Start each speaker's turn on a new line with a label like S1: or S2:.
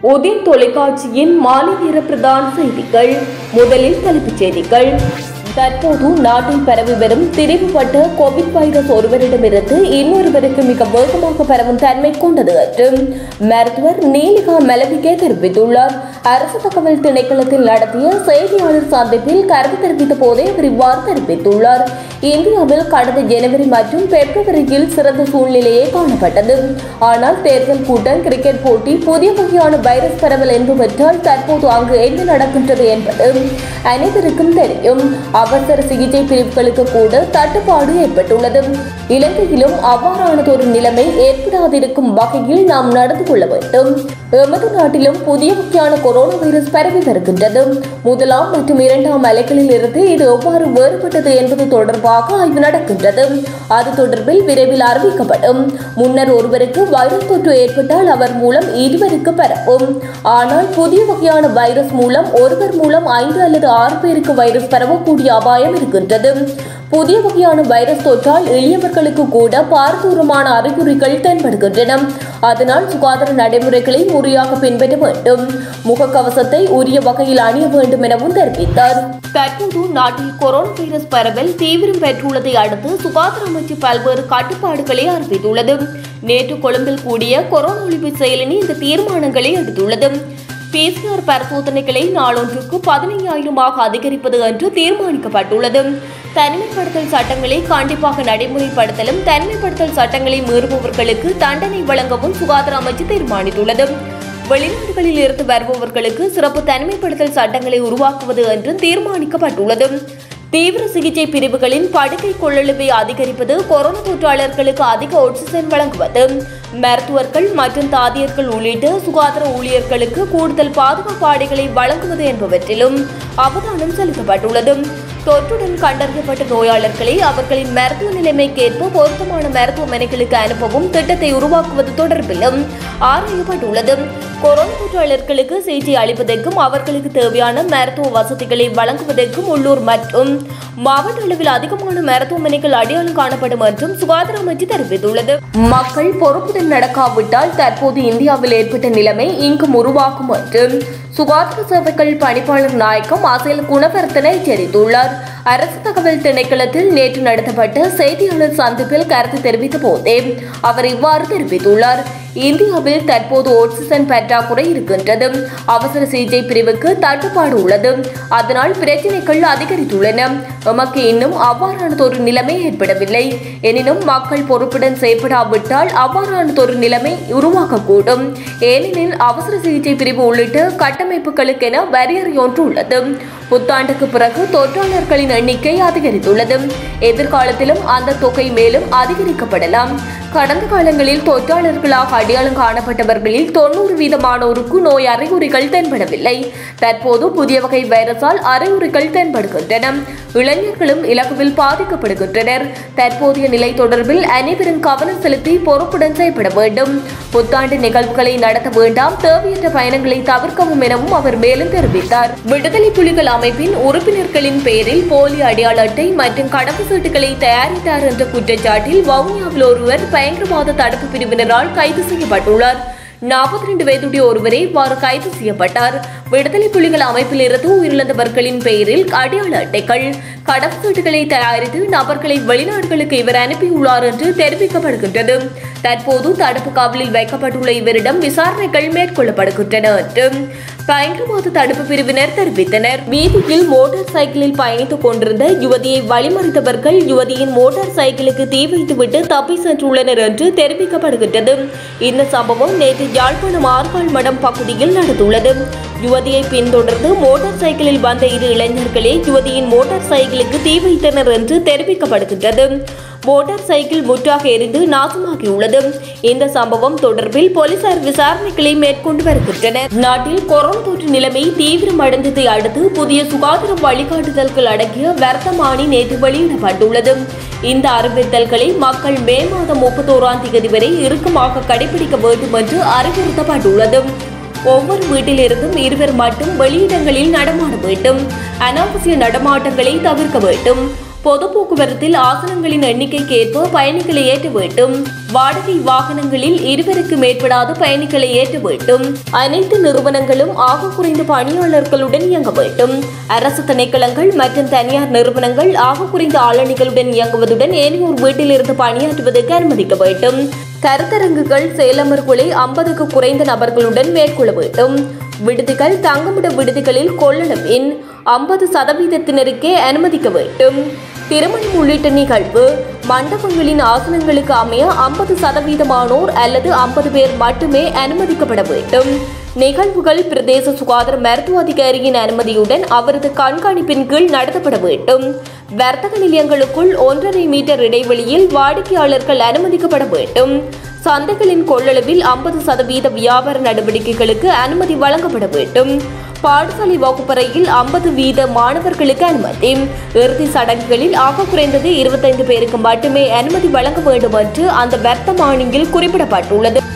S1: உதயம் தொலைக்காட்சியின் மாலை நேர பிரதான செய்திகள் முதலில் தலைப்புச் செய்திகள் தற்போது நாட்டில் பரவி வரும் திரிவுபட்ட கோவிட் வைரஸ் ஒருவரிடமிருந்து இன்னொருவருக்கு மிக வேகமாக பரவும் தன்மை கொண்டது என்று மருத்துவர் நீலிகா மெலவிகே தெரிவித்துள்ளார் அரசு தகவல் திணைக்களத்தில் நடத்திய செய்தியாளர் சந்திப்பில் கருத்து தெரிவித்த போதே அவர் இவ்வாறு தெரிவித்துள்ளார் இந்தியாவில் கடந்த ஜனவரி மற்றும் பிப்ரவரியில் சிறந்த சூழ்நிலையே காணப்பட்டது ஆனால் தேர்தல் கூட்டம் கிரிக்கெட் போட்டி புதிய வகையான வைரஸ் பரவல் என்பவற்றால் தற்போது அங்கு என்ன நடக்கின்றது என்பது அனைவருக்கும் தெரியும் அவசர சிகிச்சை பிரிவுகளுக்கு கூட தட்டுப்பாடு ஏற்பட்டுள்ளது இலங்கையிலும் அவ்வாறானதொரு நிலைமை ஏற்படாதிருக்கும் வகையில் நாம் நடந்து கொள்ள வேண்டும் எமது நாட்டிலும் புதிய வகையான கொரோனா வைரஸ் பரவி வருகின்றது முதலாம் மற்றும் இரண்டாம் அலைகளில் இருந்து இது எவ்வாறு வேறுபட்டது என்பது தொடர்பாக ஆய்வு நடக்கின்றது அது தொடர்பில் விரைவில் அறிவிக்கப்படும் முன்னர் ஒருவருக்கு வைரஸ் தொற்று ஏற்பட்டால் அவர் மூலம் இருவருக்கு பரவும் ஆனால் புதிய வகையான வைரஸ் மூலம் ஒருவர் மூலம் ஐந்து அல்லது ஆறு பேருக்கு வைரஸ் பரவக்கூடிய அபாயம் இருக்கின்றது புதிய வகையான வைரஸ் தொற்றால் எளியவர்களுக்கு கூட பாரதூரமான அறிகுறிகள் தென்படுகின்றன அதனால் சுகாதார நடைமுறைகளை முறையாக பின்பற்ற வேண்டும் முகக்கவசத்தை உரிய வகையில் அணிய வேண்டும் எனவும் தெரிவித்தார் தற்போது நாட்டில் கொரோனா வைரஸ் பரவல் தீவிரம் பெற்றுள்ளதை அடுத்து சுகாதார அமைச்சு பல்வேறு கட்டுப்பாடுகளை அறிவித்துள்ளது நேற்று கொழும்பில் கூடிய கொரோனா ஒழிப்பு செயலணி இந்த தீர்மானங்களை எடுத்துள்ளது பிசிஆர் பரிசோதனைகளை நாளொன்றுக்கு பதினைந்தாயிரமாக அதிகரிப்பது என்று தீர்மானிக்கப்பட்டுள்ளது தனிமைப்படுத்தல் சட்டங்களை கண்டிப்பாக நடைமுறைப்படுத்தலும் தனிமைப்படுத்தல் சட்டங்களை மீறுபவர்களுக்கு தண்டனை வழங்கவும் சுகாதார அமைச்சு தீர்மானித்துள்ளது வெளிநாடுகளில் இருந்து வருபவர்களுக்கு சிறப்பு தனிமைப்படுத்தல் சட்டங்களை உருவாக்குவது என்று தீர்மானிக்கப்பட்டுள்ளது தீவிர சிகிச்சை பிரிவுகளின் படுக்கை கொள்ளளவை அதிகரிப்பது கொரோனா தொற்றாளர்களுக்கு அதிக ஆக்சிஜன் வழங்குவது மருத்துவர்கள் மற்றும் தாதியர்கள் உள்ளிட்ட சுகாதார ஊழியர்களுக்கு கூடுதல் பாதுகாப்பு ஆடைகளை வழங்குவது என்பவற்றிலும் அவதானம் செலுத்தப்பட்டுள்ளது தொற்றுடன் கண்டறியப்பட்ட நோயாளர்களை அவர்களின் மருத்துவ நிலைமைக்கேற்ப பொருத்தமான மருத்துவமனைகளுக்கு அனுப்பவும் திட்டத்தை உருவாக்குவது தொடர்பிலும் ஆராயப்பட்டுள்ளது கொரோனா தொற்றாளர்களுக்கு சிகிச்சை அளிப்பதற்கும் அவர்களுக்கு தேவையான மருத்துவ வசதிகளை வழங்குவதற்கும் உள்ளூர் மற்றும் மாவட்ட அளவில் அதிகமான மருத்துவமனைகள் அடையாளம் காணப்படும் என்றும் சுகாதார அமைச்சு தெரிவித்துள்ளது மக்கள் பொறுப்புடன் நடக்காவிட்டால் தற்போது இந்தியாவில் ஏற்பட்ட நிலைமை இங்கும் உருவாகும் என்று சுகாதார சேவைகள் பணிப்பாளர் நாயக்கம் அசேல் குணவர்த்தன எச்சரித்துள்ளார் அரசு தகவல் திணைக்களத்தில் நேற்று நடத்தப்பட்ட செய்தியாளர் சந்திப்பில் கருத்து தெரிவித்த போதே அவர் இவ்வாறு தெரிவித்துள்ளார் இந்தியாவில் தற்போது ஆக்சிஜன் பற்றாக்குறை இருக்கின்றது அவசர சிகிச்சை பிரிவுக்கு தட்டுப்பாடு உள்ளது அதனால் பிரச்சினைகள் அதிகரித்துள்ளன எமக்கு இன்னும் அவ்வாறானதொரு நிலைமை ஏற்படவில்லை எனினும் மக்கள் பொறுப்புடன் செயற்படாவிட்டால் அவ்வாறானதொரு நிலைமை உருவாகக்கூடும் ஏனெனில் அவசர சிகிச்சை பிரிவு உள்ளிட்ட கட்டமைப்புகளுக்கென வரையறை ஒன்று உள்ளது புத்தாண்டுக்கு பிறகு தொற்றாளர்களின் எண்ணிக்கை அதிகரித்துள்ளது எதிர்காலத்திலும் அந்த தொகை மேலும் அதிகரிக்கப்படலாம் கடந்த காலங்களில் தொற்றாளர்களாக அடையாளம் காணப்பட்டவர்களில் தொண்ணூறு வீதமானோருக்கு நோய் அறிகுறிகள் தென்படவில்லை தற்போது புதிய வகை வைரஸால் அறிகுறிகள் தென்படுகின்றன இளைஞர்களும் இலகுவில் பாதிக்கப்படுகின்றனர் தற்போதைய நிலை தொடர்பில் அனைவரும் கவனம் செலுத்தி பொறுப்புடன் செயல்பட வேண்டும் புத்தாண்டு நிகழ்வுகளை நடத்த வேண்டாம் தேவையற்ற பயணங்களை தவிர்க்கவும் எனவும் அவர் மேலும் தெரிவித்தார் விடுதலை புலிகள் அமைப்பின் உறுப்பினர்களின் பெயரில் போலி அடையாள அட்டை மற்றும் கடப்பு சீட்டுகளை தயாரித்தார் என்ற குற்றச்சாட்டில் வவுனியாவில் ஒருவர் பயங்கரவாத தடுப்பு பிரிவினரால் கைது செய்யப்பட்டுள்ளார் நாற்பத்தி ரெண்டு வயதுடைய ஒருவரே இவ்வாறு கைது செய்யப்பட்டார் விடுதலை புலிகள் அமைப்பில் இருந்து உயிரிழந்தவர்களின் பெயரில் அடையாள அட்டைகள் கடவுச்சீட்டுகளை தயாரித்து நபர்களை வெளிநாடுகளுக்கு இவர் அனுப்பியுள்ளார் என்று தெரிவிக்கப்படுகின்றது தற்போது தடுப்பு காவலில் வைக்கப்பட்டுள்ள இவரிடம் விசாரணைகள் மேற்கொள்ளப்படுகின்றன என்று பயங்கரவாத தடுப்பு பிரிவினர் தெரிவித்தனர் வீதியில் மோட்டார் சைக்கிளில் பயணித்துக் கொண்டிருந்த யுவதியை வழிமறித்தவர்கள் யுவதியின் மோட்டார் சைக்கிளுக்கு தீ வைத்துவிட்டு தப்பி சென்றுள்ளனர் என்று தெரிவிக்கப்படுகின்றது இந்த சம்பவம் நேற்று யாழ்ப்பாணம் ஆர்கால் மடம் பகுதியில் நடந்துள்ளது யுவதியை பின்தொடர்ந்து மோட்டார் சைக்கிளில் வந்த இரு இளைஞர்களே யுவதியின் மோட்டார் சைக்கிளுக்கு தீ வைத்தனர் என்று தெரிவிக்கப்படுகின்றது மோட்டார் சைக்கிள் முற்றாக எரிந்து நாசமாகியுள்ளது இந்த சம்பவம் தொடர்பில் போலீசார் விசாரணைகளை மேற்கொண்டு வருகின்றனர் நாட்டில் கொரோனா தொற்று நிலைமை தீவிரமடைந்ததை அடுத்து புதிய சுகாதார வழிகாட்டுதல்கள் அடங்கிய வர்த்தமானி நேற்று வெளியிடப்பட்டுள்ளது இந்த அறிவுறுத்தல்களை மக்கள் மே மாதம் முப்பத்தோராம் தேதி வரை இறுக்கமாக கடைபிடிக்க வேண்டும் என்று அறிவுறுத்தப்பட்டுள்ளது ஒவ்வொரு வீட்டிலிருந்தும் இருவர் மட்டும் வெளியிடங்களில் நடமாட வேண்டும் அனாவசிய நடமாட்டங்களை தவிர்க்க வேண்டும் பொது போக்குவரத்தில் ஆசனங்களின் எண்ணிக்கைக்கு ஏற்ப பயணிகளை ஏற்ற வேண்டும் வாடகை வாகனங்களில் இருவருக்கு மேற்படாத பயணிகளை ஏற்ற வேண்டும் அனைத்து நிறுவனங்களும் ஆக குறைந்த பணியாளர்களுடன் இயங்க வேண்டும் அரசு திணைக்களங்கள் மற்றும் தனியார் நிறுவனங்கள் ஆக குறைந்த ஆளணிகளுடன் இயங்குவதுடன் ஏனையோர் வீட்டிலிருந்து பணியாற்றுவதற்கு அனுமதிக்க வேண்டும் கருத்தரங்குகள் செயலமர்வுகளை ஐம்பதுக்கு குறைந்த நபர்களுடன் மேற்கொள்ள வேண்டும் விடுதிகள் தங்குமிட விடுதிகளில் கொள்ளளவின் ஐம்பது சதவீதத்தினருக்கே அனுமதிக்க வேண்டும் திருமணம் உள்ளிட்ட நிகழ்வு மண்டபங்களின் ஆசனங்களுக்கு அமைய ஐம்பது சதவீதமானோர் அல்லது ஐம்பது பேர் மட்டுமே அனுமதிக்கப்பட வேண்டும் நிகழ்வுகள் பிரதேச சுகாதார மருத்துவ அதிகாரியின் அனுமதியுடன் அவரது கண்காணிப்பின் கீழ் நடத்தப்பட வேண்டும் வர்த்தக நிலையங்களுக்குள் ஒன்றரை மீட்டர் இடைவெளியில் வாடிக்கையாளர்கள் அனுமதிக்கப்பட வேண்டும் சந்தைகளின் கொள்ளளவில் ஐம்பது சதவீத வியாபார நடவடிக்கைகளுக்கு அனுமதி வழங்கப்பட வேண்டும் பாடசாலை வகுப்பறையில் ஐம்பது வீத மாணவர்களுக்கு அனுமதி இறுதி சடங்குகளில் ஆக குறைந்தது இருபத்தைந்து பேருக்கு மட்டுமே அனுமதி வழங்க வேண்டும் என்று அந்த வர்த்தமானியில் குறிப்பிடப்பட்டுள்ளது